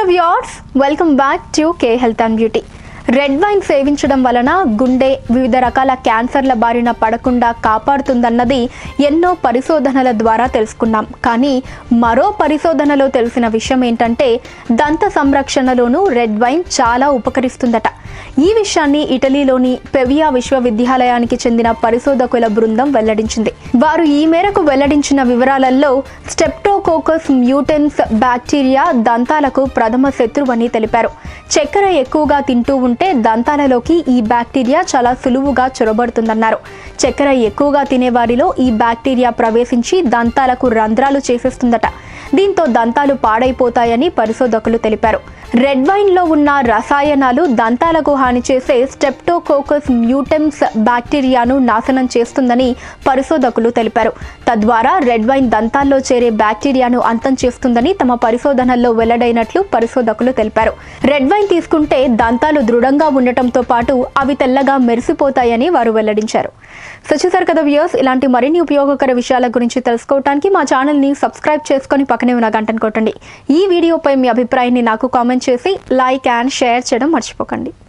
viewers welcome back to K health and beauty red wine సేవించడం వలన గుండె వివిధ రకాల క్యాన్సర్ల బారిన పడకుండా కాపాడుతుందన్నది ఎన్నో పరిశోధనల ద్వారా తెలుసుకున్నాం కానీ మరో పరిశోధనలో తెలిసిన విషయం ఏంటంటే దంత సంరక్షణలోనూ రెడ్ వైన్ చాలా ఉపకరిస్తుందట ఈ విషయాన్ని ఇటలీలోని పెవియా విశ్వవిద్యాలయానికి చెందిన పరిశోధకుల బృందం వెల్లడించింది వారు ఈ మేరకు వెల్లడించిన వివరాలలో స్టెప్టోకోకస్ మ్యూటెన్స్ బ్యాక్టీరియా దంతాలకు ప్రథమ శత్రువని తెలిపారు చక్కెర ఎక్కువగా తింటూ ఉంటే దంతాలలోకి ఈ బ్యాక్టీరియా చాలా సులువుగా చొరబడుతుందన్నారు చక్కెర ఎక్కువగా తినే వారిలో ఈ బ్యాక్టీరియా ప్రవేశించి దంతాలకు రంధ్రాలు చేసేస్తుందట దీంతో దంతాలు పాడైపోతాయని పరిశోధకులు తెలిపారు రెడ్ వైన్లో ఉన్న రసాయనాలు దంతాలకు హాని చేసే స్టెప్టోకోకస్ మ్యూటెమ్స్ బ్యాక్టీరియాను నాశనం చేస్తుందని పరిశోధకులు తెలిపారు తద్వారా రెడ్ వైన్ దంతాల్లో చేరే బ్యాక్టీరియాను అంతం చేస్తుందని తమ పరిశోధనల్లో వెల్లడైనట్లు పరిశోధకులు తెలిపారు రెడ్ వైన్ తీసుకుంటే దంతాలు దృఢంగా ఉండటంతో పాటు అవి తెల్లగా మెరిసిపోతాయని వారు వెల్లడించారు సో చూసారు కదా వ్యూయర్స్ ఇలాంటి మరిన్ని ఉపయోగకర విషయాల గురించి తెలుసుకోవడానికి మా ఛానల్ని సబ్స్క్రైబ్ చేసుకొని పక్కనే ఉన్న గంటను కొట్టండి ఈ వీడియోపై మీ అభిప్రాయాన్ని నాకు కామెంట్ చేసి లైక్ అండ్ షేర్ చేయడం మర్చిపోకండి